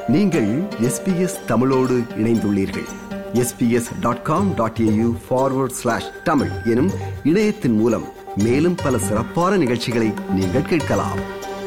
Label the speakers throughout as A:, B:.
A: நீங்கள் எஸ்பிஎஸ் தமிழோடு இணைந்துள்ளீர்கள் SBS dot com dot AU forward slash Tamil எனும் இணையத்தின் மூலம் மேலும் பல சிறப்பான நிகழ்ச்சிகளை நீங்கள் கேட்கலாம்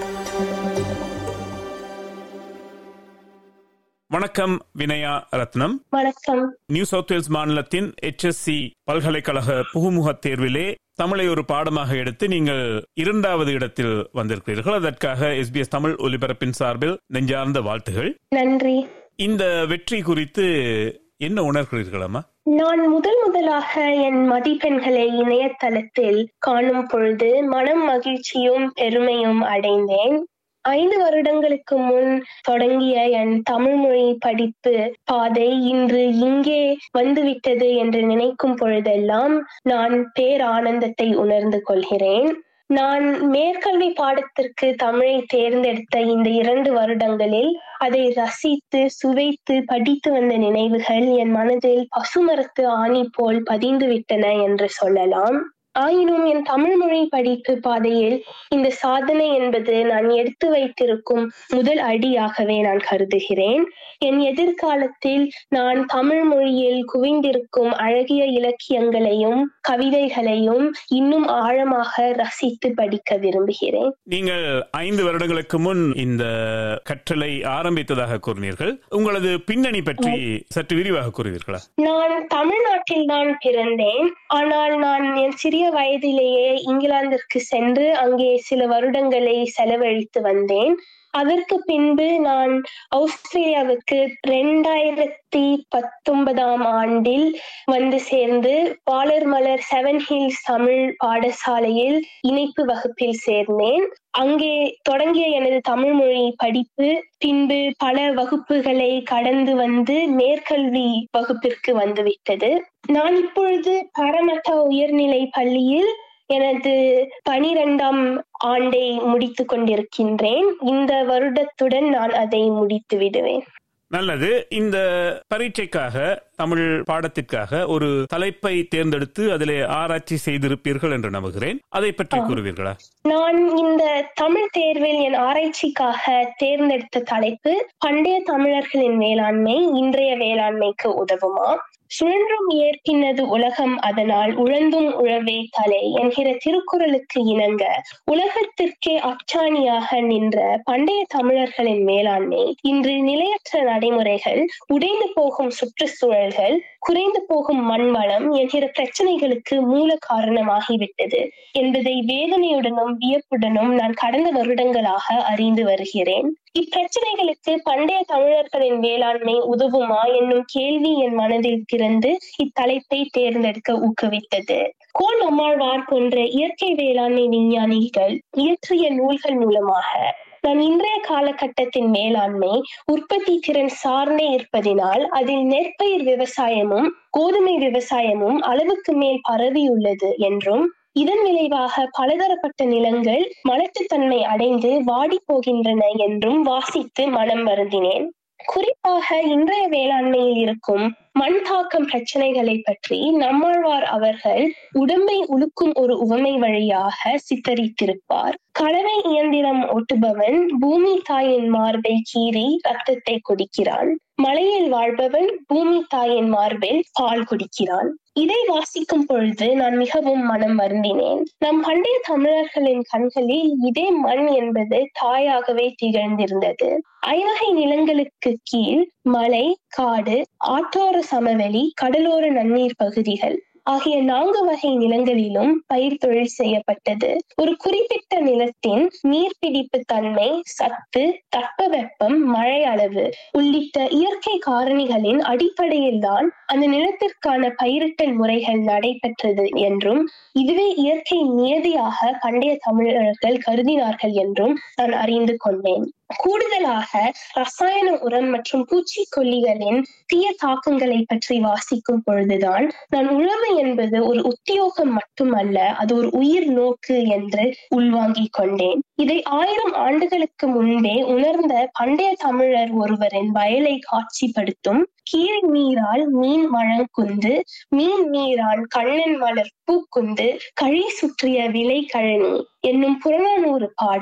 B: வணக்கம் வினயா ரத்னம்
C: வணக்கம்
B: நியூ சவுத் வேல்ஸ் மாநிலத்தின் HSC பல்கலைக்கழக புகுமுக தேர்விலே தமிழை ஒரு பாடமாக எடுத்து நீங்கள் இரண்டாவது இடத்தில் வந்திருக்கிறீர்கள் அதற்காக எஸ்பிஎஸ் தமிழ் ஒலிபரப்பின் சார்பில் நெஞ்சார்ந்த வாழ்த்துகள்
C: நன்றி
B: இந்த வெற்றி குறித்து என்ன உணர்கிறீர்கள் அம்மா
C: நான் முதல் முதலாக என் மதிப்பெண்களை இணையதளத்தில் காணும் பொழுது மனம் மகிழ்ச்சியும் பெருமையும் அடைந்தேன் ஐந்து வருடங்களுக்கு முன் தொடங்கிய என் தமிழ் மொழி படிப்பு பாதை இன்று இங்கே வந்துவிட்டது என்று நினைக்கும் பொழுதெல்லாம் நான் பேரானந்தத்தை உணர்ந்து கொள்கிறேன் நான் மேற்கல்வி பாடத்திற்கு தமிழை தேர்ந்தெடுத்த இந்த இரண்டு வருடங்களில் அதை ரசித்து சுவைத்து படித்து வந்த நினைவுகள் என் மனதில் பசுமரத்து ஆணி போல் பதிந்து விட்டன என்று சொல்லலாம் ஆயினும் என் தமிழ் மொழி படிப்பு பாதையில் இந்த சாதனை என்பது நான் எடுத்து வைத்திருக்கும் முதல் அடியாகவே நான் கருதுகிறேன் என் எதிர்காலத்தில் நான் தமிழ் மொழியில் குவிந்திருக்கும் அழகிய இலக்கியங்களையும் கவிதைகளையும் இன்னும் ஆழமாக ரசித்து படிக்க விரும்புகிறேன்
B: நீங்கள் ஐந்து வருடங்களுக்கு முன் இந்த கற்றலை ஆரம்பித்ததாக கூறினீர்கள் உங்களது பின்னணி பற்றி சற்று விரிவாக கூறுவீர்களா
C: நான் தமிழ்நாட்டில் தான் பிறந்தேன் ஆனால் நான் என் சிறிய வயதிலேயே இங்கிலாந்திற்கு சென்று அங்கே சில வருடங்களை செலவழித்து வந்தேன் அதற்கு பின்பு நான் ஆஸ்திரேலியாவுக்கு ரெண்டாயிரத்தி பத்தொன்பதாம் ஆண்டில் வந்து சேர்ந்து பாலர் மலர் செவன் ஹில்ஸ் தமிழ் பாடசாலையில் இணைப்பு வகுப்பில் சேர்ந்தேன் அங்கே தொடங்கிய எனது தமிழ் மொழி படிப்பு பின்பு பல வகுப்புகளை கடந்து வந்து மேற்கல்வி வகுப்பிற்கு வந்துவிட்டது நான் இப்பொழுது பரமட்ட உயர்நிலை பள்ளியில் எனது பனிரெண்டாம் ஆண்டை முடித்து கொண்டிருக்கின்றேன் இந்த வருடத்துடன் நான் அதை முடித்து விடுவேன்
B: நல்லது இந்த பரீட்சைக்காக தமிழ் பாடத்திற்காக ஒரு தலைப்பை தேர்ந்தெடுத்து அதிலே ஆராய்ச்சி செய்திருப்பீர்கள் என்று நம்புகிறேன் அதை பற்றி கூறுவீர்களா
C: நான் இந்த தமிழ் தேர்வில் என் ஆராய்ச்சிக்காக தேர்ந்தெடுத்த தலைப்பு பண்டைய தமிழர்களின் வேளாண்மை இன்றைய வேளாண்மைக்கு உதவுமா சுழன்றும் ஏற்பினது உலகம் அதனால் உழந்தும் உழவே தலை என்கிற திருக்குறளுக்கு இணங்க உலகத்திற்கே அச்சாணியாக நின்ற பண்டைய தமிழர்களின் மேலாண்மை இன்று நிலையற்ற நடைமுறைகள் உடைந்து போகும் சுற்றுச்சூழல்கள் குறைந்து போகும் மண் வளம் என்கிற பிரச்சனைகளுக்கு மூல காரணமாகிவிட்டது என்பதை வேதனையுடனும் வியப்புடனும் நான் கடந்த வருடங்களாக அறிந்து வருகிறேன் இப்பிரச்சனைகளுக்கு பண்டைய தமிழர்களின் வேளாண்மை உதவுமா என்னும் கேள்வி என் மனதில் பிறந்து இத்தலைப்பை தேர்ந்தெடுக்க ஊக்குவித்தது கோல் நம்மாழ்வார் போன்ற இயற்கை வேளாண்மை விஞ்ஞானிகள் இயற்றிய நூல்கள் மூலமாக நான் இன்றைய காலகட்டத்தின் மேலாண்மை உற்பத்தி திறன் சார்ந்தே இருப்பதினால் அதில் நெற்பயிர் விவசாயமும் கோதுமை விவசாயமும் அளவுக்கு மேல் பரவியுள்ளது என்றும் இதன் விளைவாக பலதரப்பட்ட நிலங்கள் மலட்டுத்தன்மை அடைந்து வாடி போகின்றன என்றும் வாசித்து மனம் வருந்தினேன் குறிப்பாக இன்றைய வேளாண்மையில் இருக்கும் மண் தாக்கம் பிரச்சனைகளை பற்றி நம்மாழ்வார் அவர்கள் உடம்பை உழுக்கும் ஒரு உவமை வழியாக சித்தரித்திருப்பார் கலவை இயந்திரம் ஓட்டுபவன் பூமி தாயின் மார்பை கீறி ரத்தத்தை குடிக்கிறான் மலையில் வாழ்பவன் பூமி தாயின் மார்பில் பால் குடிக்கிறான் இதை வாசிக்கும் பொழுது நான் மிகவும் மனம் வருந்தினேன் நம் பண்டைய தமிழர்களின் கண்களில் இதே மண் என்பது தாயாகவே திகழ்ந்திருந்தது ஐவகை நிலங்களுக்கு கீழ் மலை காடு ஆற்றோர சமவெளி கடலோர நன்னீர் பகுதிகள் ஆகிய நான்கு வகை நிலங்களிலும் பயிர் தொழில் செய்யப்பட்டது ஒரு குறிப்பிட்ட நிலத்தின் நீர்பிடிப்பு தன்மை சத்து தட்பவெப்பம் மழை அளவு உள்ளிட்ட இயற்கை காரணிகளின் அடிப்படையில் தான் அந்த நிலத்திற்கான பயிரிட்டல் முறைகள் நடைபெற்றது என்றும் இதுவே இயற்கை நியதியாக பண்டைய தமிழர்கள் கருதினார்கள் என்றும் நான் அறிந்து கொண்டேன் கூடுதலாக ரசாயன உரம் மற்றும் பூச்சிக்கொல்லிகளின் தீய தாக்கங்களை பற்றி வாசிக்கும் பொழுதுதான் நான் உழவு என்பது ஒரு உத்தியோகம் மட்டுமல்ல அது ஒரு உயிர் நோக்கு என்று உள்வாங்கிக் கொண்டேன் இதை ஆயிரம் ஆண்டுகளுக்கு முன்பே உணர்ந்த பண்டைய தமிழர் ஒருவரின் வயலை காட்சிப்படுத்தும் கீழ் நீரால் மீன் வழங்குந்து மீன் நீரால் கண்ணன் மலர் பூக்குந்து கழி சுற்றிய விலை கழனி என்னும் புறநானூறு பாடல்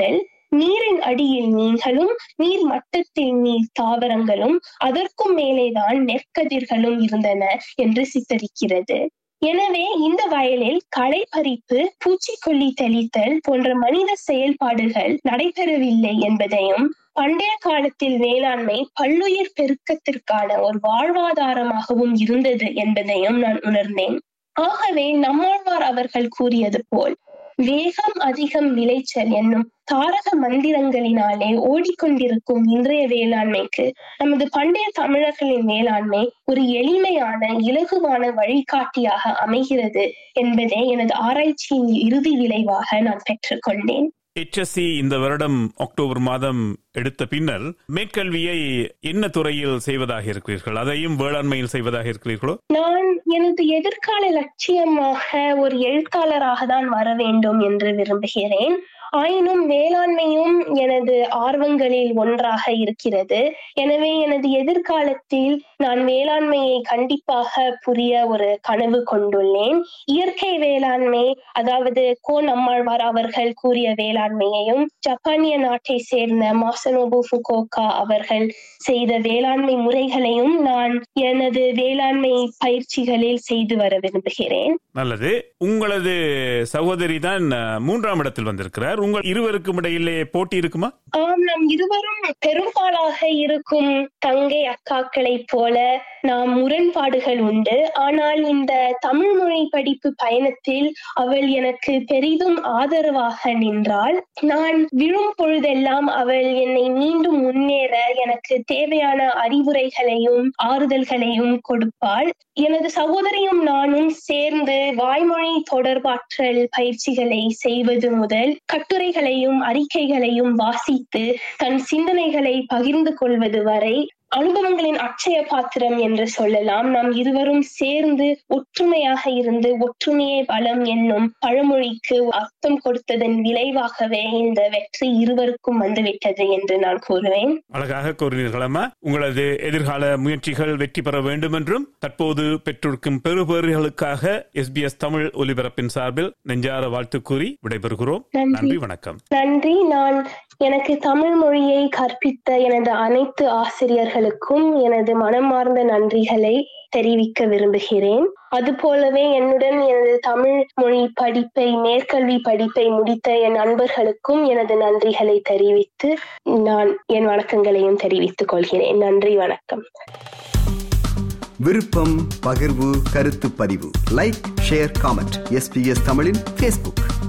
C: நீரின் அடியில் மீன்களும் நீர் மட்டத்தில் நீர் தாவரங்களும் அதற்கும் மேலேதான் நெற்கதிர்களும் இருந்தன என்று சித்தரிக்கிறது எனவே இந்த வயலில் களை பறிப்பு பூச்சிக்கொல்லி தெளித்தல் போன்ற மனித செயல்பாடுகள் நடைபெறவில்லை என்பதையும் பண்டைய காலத்தில் வேளாண்மை பல்லுயிர் பெருக்கத்திற்கான ஒரு வாழ்வாதாரமாகவும் இருந்தது என்பதையும் நான் உணர்ந்தேன் ஆகவே நம்மாழ்வார் அவர்கள் கூறியது போல் வேகம் அதிகம் விளைச்சல் என்னும் தாரக மந்திரங்களினாலே ஓடிக்கொண்டிருக்கும் இன்றைய வேளாண்மைக்கு நமது பண்டைய தமிழர்களின் வேளாண்மை ஒரு எளிமையான இலகுவான வழிகாட்டியாக அமைகிறது என்பதே எனது ஆராய்ச்சியின் இறுதி விளைவாக நான் பெற்றுக்கொண்டேன்
B: HSC இந்த வருடம் அக்டோபர் மாதம் எடுத்த பின்னர் மேற்கல்வியை என்ன துறையில் செய்வதாக இருக்கிறீர்கள் அதையும் வேளாண்மையில் செய்வதாக இருக்கிறீர்களோ
C: நான் எனது எதிர்கால லட்சியமாக ஒரு எழுத்தாளராக தான் வர வேண்டும் என்று விரும்புகிறேன் ஆயினும் வேளாண்மையும் எனது ஆர்வங்களில் ஒன்றாக இருக்கிறது எனவே எனது எதிர்காலத்தில் நான் வேளாண்மையை கண்டிப்பாக புரிய ஒரு கனவு கொண்டுள்ளேன் இயற்கை வேளாண்மை அதாவது கோ நம்மாழ்வார் அவர்கள் கூறிய வேளாண்மையையும் ஜப்பானிய நாட்டை சேர்ந்த மாசனோபு ஃபுகோகா அவர்கள் செய்த வேளாண்மை முறைகளையும் நான் எனது வேளாண்மை பயிற்சிகளில் செய்து வர விரும்புகிறேன்
B: நல்லது உங்களது சகோதரி தான் மூன்றாம் இடத்தில் வந்திருக்கிறார் உங்கள் இருவருக்கும் இடையிலே போட்டி இருக்குமா
C: ஆம் நாம் இருவரும் பெரும்பாலாக இருக்கும் தங்கை அக்காக்களை போல நாம் முரண்பாடுகள் உண்டு ஆனால் இந்த தமிழ் மொழி படிப்பு பயணத்தில் அவள் எனக்கு பெரிதும் ஆதரவாக நின்றாள் நான் விழும் பொழுதெல்லாம் அவள் என்னை மீண்டும் முன்னேற எனக்கு தேவையான அறிவுரைகளையும் ஆறுதல்களையும் கொடுப்பாள் எனது சகோதரியும் நானும் சேர்ந்து வாய்மொழி தொடர்பாற்றல் பயிற்சிகளை செய்வது முதல் கட்டுரைகளையும் அறிக்கைகளையும் வாசித்து தன் சிந்தனைகளை பகிர்ந்து கொள்வது வரை அனுபவங்களின் அட்சய பாத்திரம் என்று சொல்லலாம் நாம் இருவரும் சேர்ந்து ஒற்றுமையாக இருந்து ஒற்றுமையே பலம் என்னும் பழமொழிக்கு அர்த்தம் கொடுத்ததன் விளைவாகவே இந்த வெற்றி இருவருக்கும் வந்துவிட்டது என்று நான் கூறுவேன்
B: அழகாக கூறினீர்களம்மா உங்களது எதிர்கால முயற்சிகள் வெற்றி பெற வேண்டும் என்றும் தற்போது பெற்றிருக்கும் பெறுபேறுகளுக்காக எஸ்பிஎஸ் தமிழ் ஒலிபரப்பின் சார்பில் நெஞ்சார வாழ்த்து கூறி விடைபெறுகிறோம்
C: நன்றி.
B: நன்றி வணக்கம்
C: நன்றி நான் எனக்கு தமிழ் மொழியை கற்பித்த எனது அனைத்து ஆசிரியர்களுக்கும் எனது மனமார்ந்த நன்றிகளை தெரிவிக்க விரும்புகிறேன் அதுபோலவே என்னுடன் எனது தமிழ் மொழி படிப்பை மேற்கல்வி படிப்பை முடித்த என் நண்பர்களுக்கும் எனது நன்றிகளை தெரிவித்து நான் என் வணக்கங்களையும் தெரிவித்துக் கொள்கிறேன் நன்றி வணக்கம்
A: விருப்பம் பகிர்வு கருத்து பதிவு லைக் ஷேர் காமெண்ட் எஸ்பிஎஸ் தமிழின் ஃபேஸ்புக்